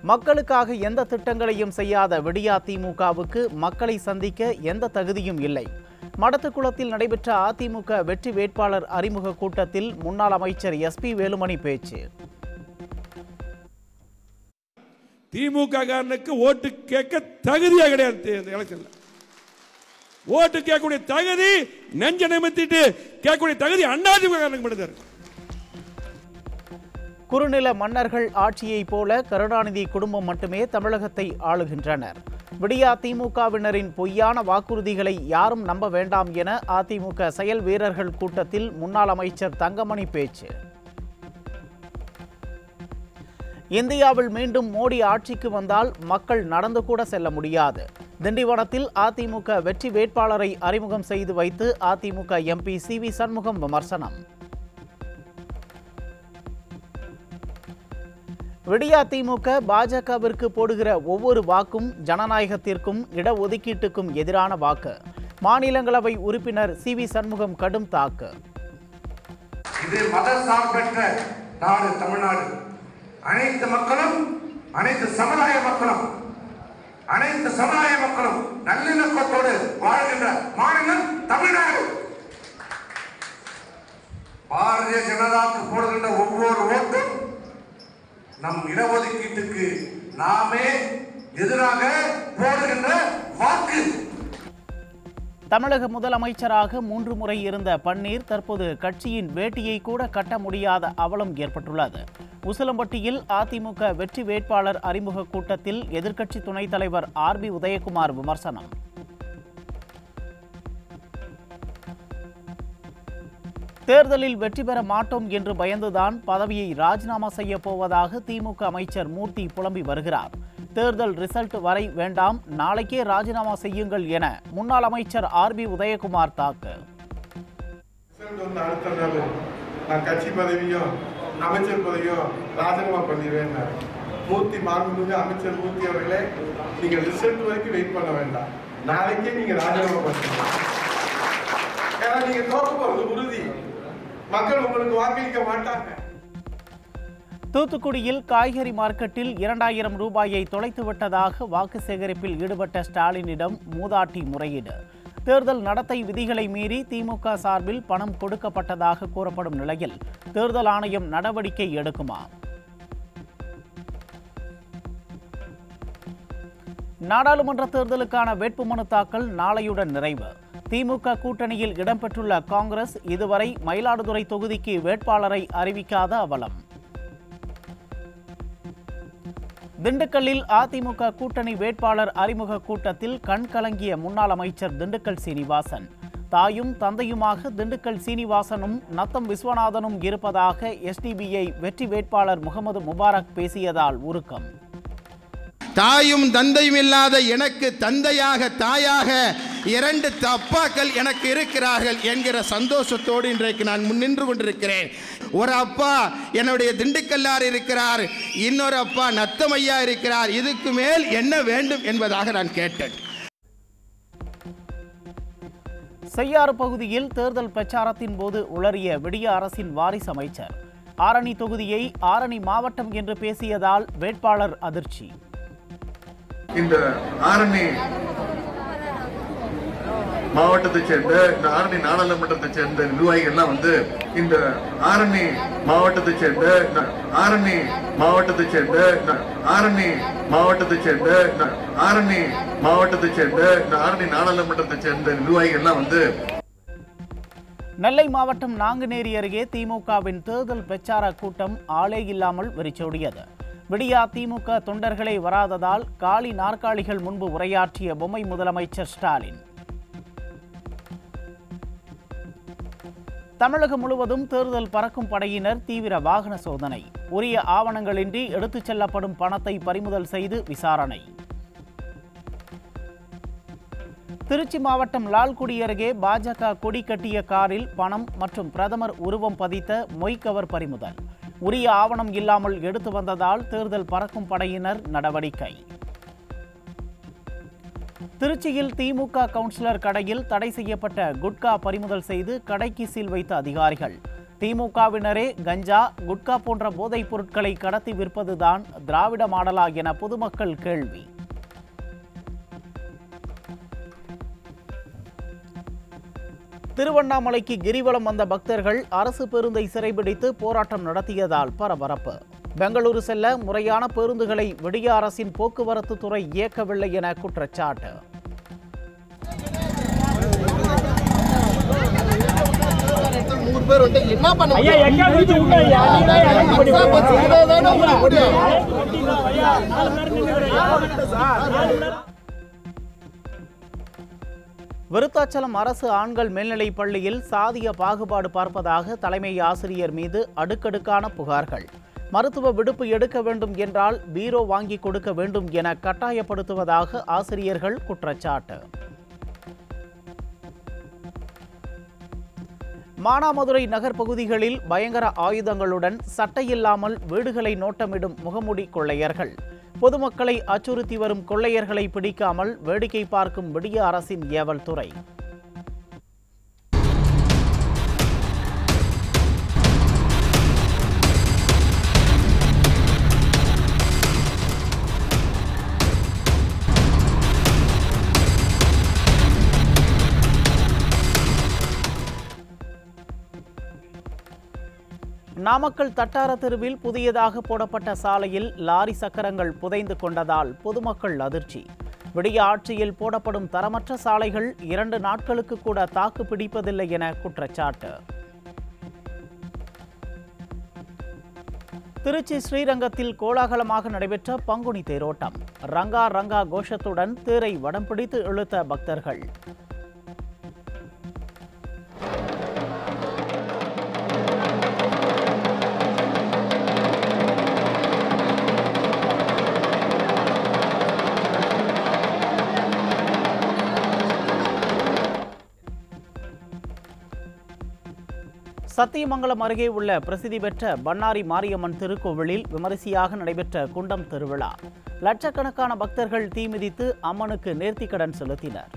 மக்களுக்காக எந்த திட்டங்களையும் செய்யாத விடியா திமுகவுக்கு மக்களை சந்திக்க எந்த தகுதியும் இல்லை மடத்துக்குளத்தில் நடைபெற்ற அதிமுக வெற்றி வேட்பாளர் அறிமுக கூட்டத்தில் முன்னாள் அமைச்சர் எஸ்பி வேலுமணி பேச்சு திமுக காரனுக்கு ஓட்டு கேட்க தகுதியா கிடையாது தி- இந்த எலெக்ஷன்ல ஓட்டு கேட்கக்கூடிய தகுதி நெஞ்ச நிமித்திட்டு கேட்கக்கூடிய தகுதி அண்ணாதிமுக காரனுக்கு மட்டும்தான் இருக்கு குறுநில மன்னர்கள் ஆட்சியைப் போல கருணாநிதி குடும்பம் மட்டுமே தமிழகத்தை ஆளுகின்றனர் விடியா திமுகவினரின் பொய்யான வாக்குறுதிகளை யாரும் நம்ப வேண்டாம் என அதிமுக செயல் வீரர்கள் கூட்டத்தில் முன்னாள் அமைச்சர் தங்கமணி பேச்சு இந்தியாவில் மீண்டும் மோடி ஆட்சிக்கு வந்தால் மக்கள் நடந்து கூட செல்ல முடியாது திண்டிவனத்தில் அதிமுக வெற்றி வேட்பாளரை அறிமுகம் செய்து வைத்து AIADMK MP C V Shanmugam விமர்சனம் விடியா திமுக பாஜகவிற்கு போடுகிற ஒவ்வொரு வாக்கும் ஜனநாயகத்திற்கும் இடஒதுக்கீட்டுக்கும் எதிரான வாக்கு மாநிலங்களவை உறுப்பினர் சி வி சண்முகம் கடும் தாக்கு இது மத சார்பற்ற நாடு தமிழ்நாடு அனைத்து மக்களும் அனைத்து சமுதாய மக்களும் அனைத்து சமுதாய மக்களும் நல்லிணக்கத்தோடு வாழ்கின்ற மாநிலம் தமிழ்நாடு பாரதிய ஜனதாக்கு போடுகின்ற ஒவ்வொரு ஓட்டும் நம் இடஒதுக்கீட்டுக்கு நாமே எதிராக போடுகின்ற வாக்கு தமிழக முதலமைச்சராக மூன்று முறை இருந்த பன்னீர் தற்போது கட்சியின் வேட்டியை கூட கட்ட முடியாத அவலம் ஏற்பட்டுள்ளது உசிலம்பட்டியில் அதிமுக வெற்றி வேட்பாளர் அறிமுக கூட்டத்தில் எதிர்க்கட்சி துணைத் தலைவர் ஆர் பி உதயகுமார் விமர்சனம் தேர்தலில் வெற்றி பெற மாட்டோம் என்று பயந்துதான் பதவியை ராஜினாமா செய்ய போவதாக திமுக அமைச்சர் மூர்த்தி புலம்பி வருகிறார் தேர்தல் ரிசல்ட் வரை வேண்டாம் நாளைக்கே ராஜினாமா செய்யுங்கள் என முன்னாள் அமைச்சர் ஆர் பி உதயகுமார் தாக்கு ரிசல்ட் வந்து அடுத்த நாள் நான் கட்சி பதவியும் அமைச்சர் பதவியும் ராஜினாமா பண்ணிடுவேன் மூர்த்தி மாண்புமிகு அமைச்சர் மூர்த்தி அவர்களே நீங்க ரிசல்ட் வரைக்கும் வெயிட் பண்ண வேண்டாம் நாளைக்கே நீங்க ராஜினாமா பண்ணுங்க ஏன்னா நீங்க தோக்க போறது உறுதி மக்கள் உங்களுக்கு வாக்களிக்க மாட்டாங்க தூத்துக்குடியில் காய்கறி மார்க்கெட்டில் இரண்டாயிரம் ரூபாயை தொலைத்து விட்டதாக வாக்கு சேகரிப்பில் ஈடுபட்ட ஸ்டாலினிடம் மூதாட்டி முறையீடு தேர்தல் நடத்தை விதிகளை மீறி திமுக சார்பில் பணம் கொடுக்கப்பட்டதாக கூறப்படும் நிலையில் தேர்தல் ஆணையம் நடவடிக்கை எடுக்குமா நாடாளுமன்ற தேர்தலுக்கான வேட்புமனு தாக்கல் நாளையுடன் நிறைவு திமுக கூட்டணியில் இடம்பெற்றுள்ள காங்கிரஸ் இதுவரை மயிலாடுதுறை தொகுதிக்கு வேட்பாளரை அறிவிக்காத அவலம் திண்டுக்கல்லில் அதிமுக கூட்டணி வேட்பாளர் அறிமுக கூட்டத்தில் கண் கலங்கிய முன்னாள் அமைச்சர் திண்டுக்கல் சீனிவாசன் தாயும் தந்தையுமாக திண்டுக்கல் சீனிவாசனும் நத்தம் விஸ்வநாதனும் இருப்பதாக எஸ்டிபிஐ வெற்றி வேட்பாளர் முகமது முபாரக் பேசியதால் உருக்கம் தாயும் தந்தையும் இல்லாத எனக்கு தந்தையாக தாயாக இரண்டு அப்பாக்கள் எனக்கு இருக்கிறார்கள் என்கிற சந்தோஷத்தோடு இன்றைக்கு நான் முன்னின்று கொண்டிருக்கிறேன் ஒரு அப்பா என்னுடைய திண்டுக்கல்லார் இருக்கிறார் இன்னொரு அப்பா நத்தமையா இருக்கிறார் இதுக்கு மேல் என்ன வேண்டும் என்பதாக நான் கேட்டேன் செய்யாறு பகுதியில் தேர்தல் பிரச்சாரத்தின் போது உளறிய விடிய அரசின் வாரிசு அமைச்சர் ஆரணி தொகுதியை ஆரணி மாவட்டம் என்று பேசியதால் வேட்பாளர் அதிர்ச்சி இந்த ஆரணி மாவட்டத்தைச் சேர்ந்த இந்த ஆரணி நாடாளுமன்றத்தைச் சேர்ந்த நிர்வாகிகள்லாம் வந்து இந்த ஆரணி மாவட்டத்தைச் சேர்ந்த இந்த ஆரணி மாவட்டத்தைச் சேர்ந்த இந்த ஆரணி மாவட்டத்தைச் சேர்ந்த இந்த ஆரணி மாவட்டத்தைச் சேர்ந்த இந்த ஆரணி நாடாளுமன்றத்தைச் சேர்ந்த நிர்வாகிகள்லாம் வந்து நெல்லை மாவட்டம் நாங்குநேரி அருகே திமுகவின் தேர்தல் பிரச்சார கூட்டம் ஆளே இல்லாமல் வெறிச்சோடியது விடியா திமுக தொண்டர்களே வராததால் காலி நாற்காலிகள் முன்பு உரையாற்றிய பொம்மை முதலமைச்சர் ஸ்டாலின் தமிழகம் முழுவதும் தேர்தல் பறக்கும் படையினர் தீவிர வாகன சோதனை உரிய ஆவணங்களின்றி எடுத்துச் செல்லப்படும் பணத்தை பறிமுதல் செய்து விசாரணை திருச்சி மாவட்டம் லால்குடி அருகே பாஜக கொடி கட்டிய காரில் பணம் மற்றும் பிரதமர் உருவம் பதித்த மொய் கவர் பறிமுதல் உரிய ஆவணம் இல்லாமல் எடுத்து வந்ததால் தேர்தல் பறக்கும் படையினர் நடவடிக்கை திருச்சியில் திமுக கவுன்சிலர் கடையில் தடை செய்யப்பட்ட குட்கா பறிமுதல் செய்து கடைக்கு சீல் வைத்த அதிகாரிகள் திமுகவினரே கஞ்சா குட்கா போன்ற போதைப் பொருட்களை கடத்தி விற்பதுதான் திராவிட மாடலா என பொதுமக்கள் கேள்வி திருவண்ணாமலைக்கு கிரிவலம் வந்த பக்தர்கள் அரசு பேருந்தை சிறைபிடித்து போராட்டம் நடத்தியதால் பரபரப்பு பெங்களூரு செல்ல முறையான பேருந்துகளை விடிய அரசின் போக்குவரத்து துறை இயக்கவில்லை என குற்றச்சாட்டு நூறு பேர் வந்து என்ன பண்ண முடியும்? இதை தானே முடியும். விருத்தாச்சலம் அரசு ஆண்கள் மேல்நிலைப் பள்ளியில் சாதிய பாகுபாடு பார்ப்பதாக தலைமை ஆசிரியர் மீது அடுக்கடுக்கான புகார்கள் மருத்துவ விடுப்பு எடுக்க வேண்டும் என்றால் பீரோ வாங்கி கொடுக்க வேண்டும் என கட்டாயப்படுத்துவதாக ஆசிரியர்கள் குற்றச்சாட்டு மானாமதுரை நகர் பகுதிகளில் பயங்கர ஆயுதங்களுடன் சட்டையில்லாமல் வீடுகளை நோட்டமிடும் முகமூடி கொள்ளையர்கள் பொதுமக்களை அச்சுறுத்தி வரும் கொள்ளையர்களை பிடிக்காமல் வேடிக்கை பார்க்கும் விடிய அரசின் ஏவல் துறை நாமக்கல் தட்டார தெருவில் புதியதாக போடப்பட்ட சாலையில் லாரி சக்கரங்கள் புதைந்து கொண்டதால் பொதுமக்கள் அதிர்ச்சி விடிய ஆட்சியில் போடப்படும் தரமற்ற சாலைகள் இரண்டு நாட்களுக்கு கூட தாக்கு பிடிப்பதில்லை என குற்றச்சாட்டு திருச்சி ஸ்ரீரங்கத்தில் கோலாகலமாக நடைபெற்ற பங்குனி தேரோட்டம் ரங்கா ரங்கா கோஷத்துடன் தேரை வடம் பிடித்து இழுத்த பக்தர்கள் சத்தியமங்கலம் அருகே உள்ள பிரசித்தி பெற்ற பண்ணாரி மாரியம்மன் திருக்கோவிலில் விமரிசையாக நடைபெற்ற குண்டம் திருவிழா லட்சக்கணக்கான பக்தர்கள் தீ மிதித்து அம்மனுக்கு நேர்த்திக்கடன் செலுத்தினர்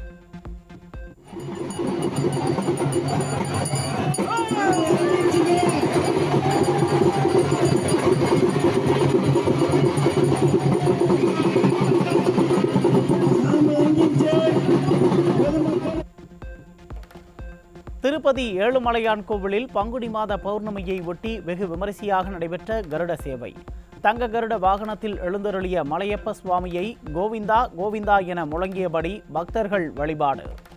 திருப்பதி ஏழுமலையான் கோவிலில் பங்குனி மாத பௌர்ணமியை ஒட்டி வெகு விமரிசையாக நடைபெற்ற கருட சேவை தங்க கருட வாகனத்தில் எழுந்தருளிய மலையப்ப சுவாமியை கோவிந்தா கோவிந்தா என முழங்கியபடி பக்தர்கள் வழிபாடு